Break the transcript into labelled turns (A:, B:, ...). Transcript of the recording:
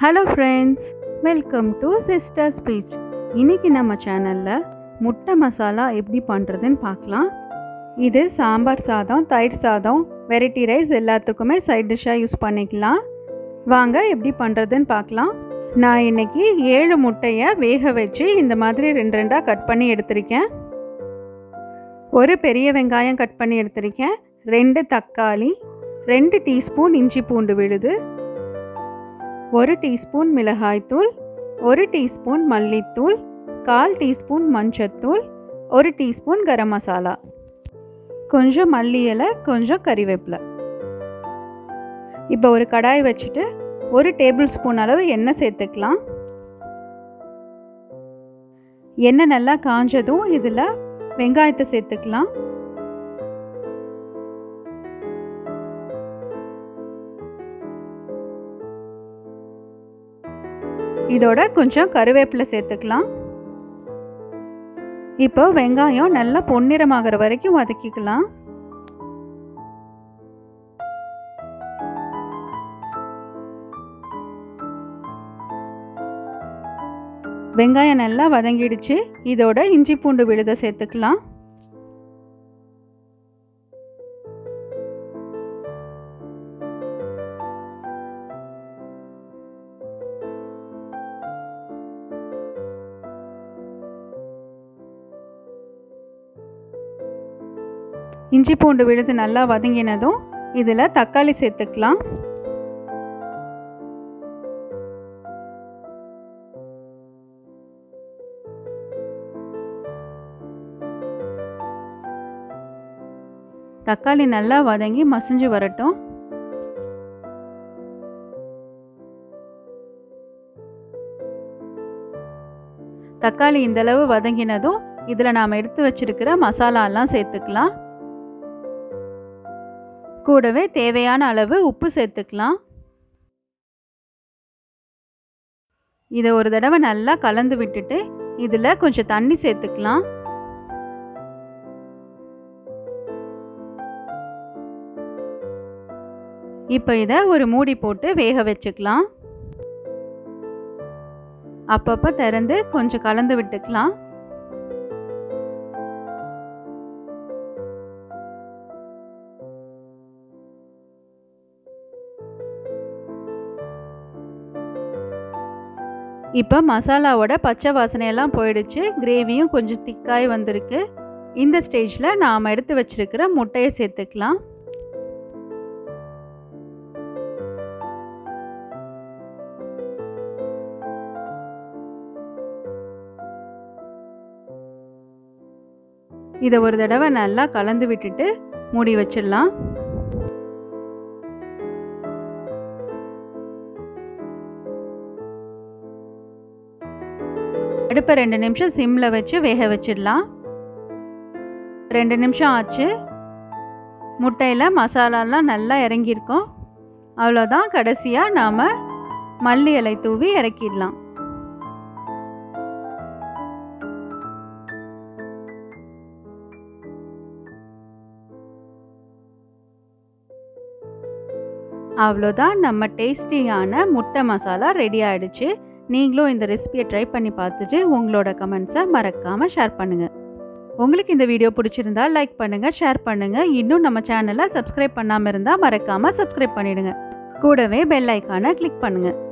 A: hello friends welcome to sister speech இன்னைக்கு நம்ம சேனலில் முட்டை மசாலா எப்படி பண்ணுறதுன்னு பார்க்கலாம் இது சாம்பார் சாதம் தயிர் சாதம் வெரைட்டி ரைஸ் எல்லாத்துக்குமே சைட் டிஷ்ஷாக யூஸ் பண்ணிக்கலாம் வாங்க எப்படி பண்ணுறதுன்னு பார்க்கலாம் நான் இன்னைக்கு ஏழு முட்டையை வேக வச்சு இந்த மாதிரி ரெண்டு ரெண்டாக கட் பண்ணி எடுத்திருக்கேன் ஒரு பெரிய வெங்காயம் கட் பண்ணி எடுத்திருக்கேன் ரெண்டு தக்காளி ரெண்டு டீஸ்பூன் இஞ்சி பூண்டு விழுது ஒரு டீஸ்பூன் மிளகாய்த்தூள் ஒரு டீஸ்பூன் மல்லித்தூள் கால் டீஸ்பூன் மஞ்சத்தூள் ஒரு டீஸ்பூன் கரம் மசாலா கொஞ்சம் மல்லி இலை கொஞ்சம் கறிவேப்பிலை இப்போ ஒரு கடாய் வச்சுட்டு ஒரு டேபிள் ஸ்பூன் அளவு எண்ணெய் சேர்த்துக்கலாம் எண்ணெய் நல்லா காஞ்சதும் இதில் வெங்காயத்தை சேர்த்துக்கலாம் இதோட கொஞ்சம் கருவேப்பிலை சேர்த்துக்கலாம் இப்போ வெங்காயம் நல்லா பொன்னிறமாகிற வரைக்கும் வதக்கிக்கலாம் வெங்காயம் நல்லா வதங்கிடுச்சு இதோட இஞ்சி பூண்டு விழுத சேர்த்துக்கலாம் இஞ்சி பூண்டு விழுது நல்லா வதங்கினதும் இதில் தக்காளி சேர்த்துக்கலாம் தக்காளி நல்லா வதங்கி மசிஞ்சு வரட்டும் தக்காளி இந்தளவு வதங்கினதும் இதில் நாம் எடுத்து வச்சிருக்கிற மசாலாலாம் சேர்த்துக்கலாம் கூடவே தேவையான அளவு உப்பு சேர்த்துக்கலாம் இதை ஒரு தடவை நல்லா கலந்து விட்டுட்டு இதில் கொஞ்சம் தண்ணி சேர்த்துக்கலாம் இப்போ இதை ஒரு மூடி போட்டு வேக வச்சுக்கலாம் அப்பப்போ திறந்து கொஞ்சம் கலந்து விட்டுக்கலாம் இப்போ மசாலாவோட பச்சை வாசனையெல்லாம் போயிடுச்சு கிரேவியும் கொஞ்சம் திக்காய் வந்திருக்கு இந்த ஸ்டேஜில் நாம் எடுத்து வச்சிருக்கிற முட்டையை சேர்த்துக்கலாம் இதை ஒரு தடவை நல்லா கலந்து விட்டுட்டு மூடி வச்சிடலாம் அடுப்பை ரெண்டு நிமிஷம் சிம்மில் வச்சு வேக வச்சிடலாம் ரெண்டு நிமிஷம் ஆச்சு முட்டையில் மசாலாலாம் நல்லா இறங்கியிருக்கோம் அவ்வளோதான் கடைசியாக நாம் மல்லி இலை தூவி இறக்கிடலாம் அவ்வளோதான் நம்ம டேஸ்டியான முட்டை மசாலா ரெடி ஆகிடுச்சு நீங்களும் இந்த ரெசிபியை ட்ரை பண்ணி பார்த்துட்டு உங்களோட கமெண்ட்ஸை மறக்காமல் ஷேர் பண்ணுங்கள் உங்களுக்கு இந்த வீடியோ பிடிச்சிருந்தா லைக் பண்ணுங்கள் ஷேர் பண்ணுங்கள் இன்னும் நம்ம சேனலை சப்ஸ்கிரைப் பண்ணாமல் இருந்தால் மறக்காமல் சப்ஸ்கிரைப் பண்ணிவிடுங்க கூடவே பெல் ஐக்கானை கிளிக் பண்ணுங்கள்